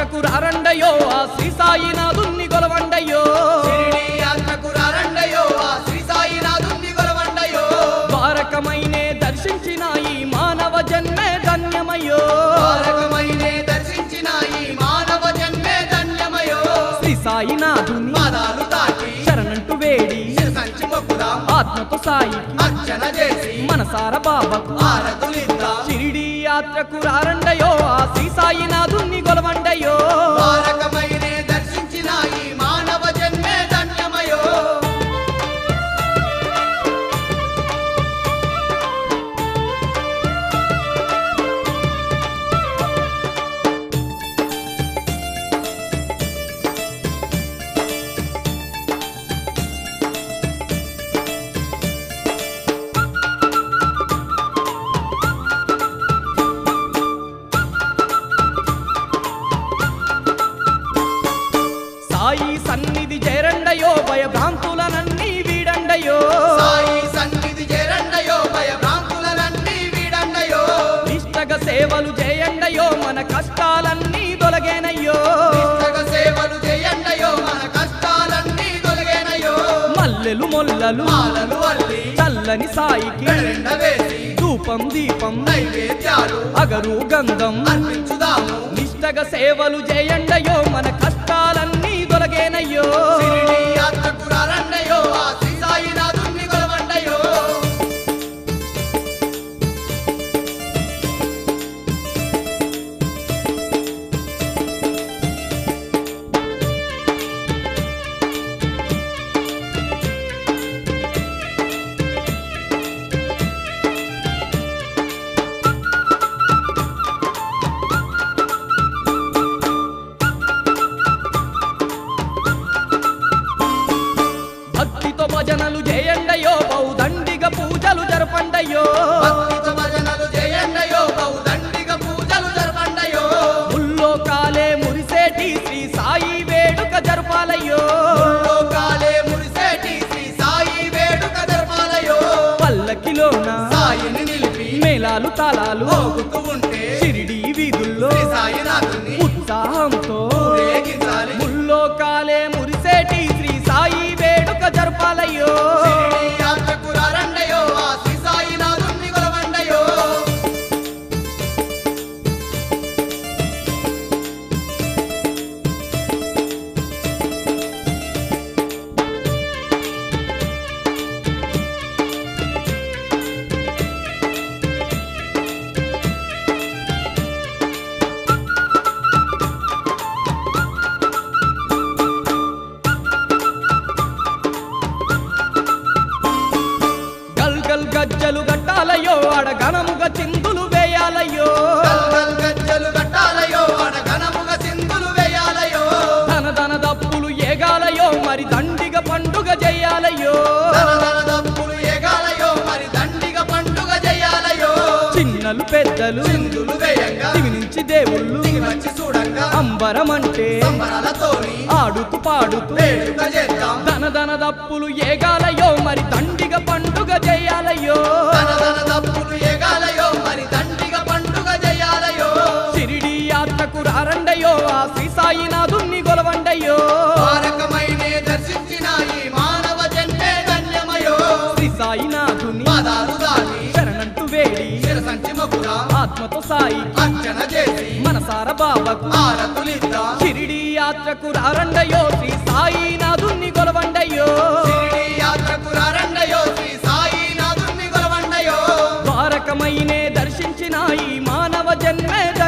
యాత్రకు రారండయో ఆ శ్రీ సాయినాథుని గొలవండయో షిరిడి యాత్రకు రారండయో ఆ శ్రీ సాయినాథుని కొలవండయో ద్వారకమైనే దర్శించిన ఈ మానవ జన్మే ధన్యమయ్యో తారకమైనే దర్శించిన ఈ మానవ జన్మే ధన్యమయో శ్రీ సాయినాథుని పాదాలు తాకి శరణంటూ వేడి శిరసంచి మొక్కుదాం ఆత్మతో సాయి అర్చన చేసి మనసార బాబాకు ఆరతులిద్దాం షిరిడి యాత్రకు రారండయో ఆ శ్రీ సాయినాథుని గొలవండయో తారకమైనే దర్శించిన ఈ మానవ జన్మే ధన్యమయో సాయి సన్నిధి చేరండయో భయభ్రాంతులనన్నీ వీడండయో సాయి సన్నిధి చేరండయో భయ భ్రాంతులన్నీ వీడండయో నిష్టగ సేవలు చేయండయో మన కష్టాలన్నీ తొలగేనయ్యో నిష్టగ సేవలు చేయండయో మన కష్టాలన్నీ తొలగేనయో మల్లెలు మొల్లలు మాలలు అల్లి చల్లని సాయికి వెండ వేసి ధూపం దీపం నైవేద్యాలు అగరు గంధం అర్పించుదాము నిష్టగ సేవలు చేయండయో మన కష్టాలన్నీ తొలగేనయ్యో షిరిడి యాత్రకు రారండయో ఆ శ్రీ సాయినాథుని కొలవండయో భక్తితో భజనలు చేయండయో బౌదండిగ పూజలు జరపండయ్యో భక్తితో భజనలు చేయండయో బహుదండిగ పూజలు జరపండయో ముల్లో కాలే మురిసేటి శ్రీ సాయి వేడుక జరపాలయ్యో లోకాలే మురిసేటి శ్రీ సాయి వేడుక జరపాలయో పల్లకిలోన సాయిని నిలిపి మేళాలు తాళాలు మోగుతూ ఉంటే షిరిడి వీధుల్లో శ్రీ సాయినాథుని ఉత్సాహంతో ఊరేగించాలి ముల్లో కాలే మురిసేటి శ్రీ సాయి వేడుక జరపాలయ్యో షిరిడి యాత్రకు రారండయో ఆ శ్రీ సాయినాథుని కొలవండయో గల్ గల్ గజ్జలు గట్టాలయ్యో ఆడ ఘనముగా చిందులు వేయాలయ్యో గల్గల్ గజ్జలు కట్టాలయో అడ ఘనముగ సింధులు వేయాలయో ధన ధన దప్పులు ఏగాలయ్యో మరి దండిగ పండుగ చెయ్యాలయ్యో ధన ధన దప్పులు ఏగాలయో మరి దండిగ పండుగ చేయాలయో చిన్నలు పెద్దలు సింధులు వేయంగా దివి నుంచి దేవుళ్ళు దిగి వచ్చి చూడంగా అంబరమంటే సంబరాలతోని ఆడుతూ పాడుతూ వేడుక చేద్దాం ధన ధన దప్పులు ఏగాలయ్యో మరి దండిగ పండుగ చెయ్యాలయ్యో ధన ధన దప్పులు ఏగాలయో మరి దండిగ పండుగ చేయాలయో షిరిడి యాత్రకు రారండయ్యో ఆ శ్రీ సాయినాథుని గొలవండయ్యో తారకమైనే దర్శించిన ఈ మానవ జన్మే ధన్యమయో శ్రీ సాయినాథుని పాదాలు దాటి శరణంటూ వేడి శిరసంచి మొక్కుదా ఆత్మతో సాయి అర్చన చేసి మనసార బాబాకు ఆరతులిద్దాం షిరిడి యాత్రకు రారండయ్యో శ్రీ సాయినాథుని గొలవండయ్యో షిరిడి యాత్రకు రారండయో శ్రీ సాయినాథుని కొలవండయో ద్వారకమైనే దర్శించిన ఈ మానవ జన్మే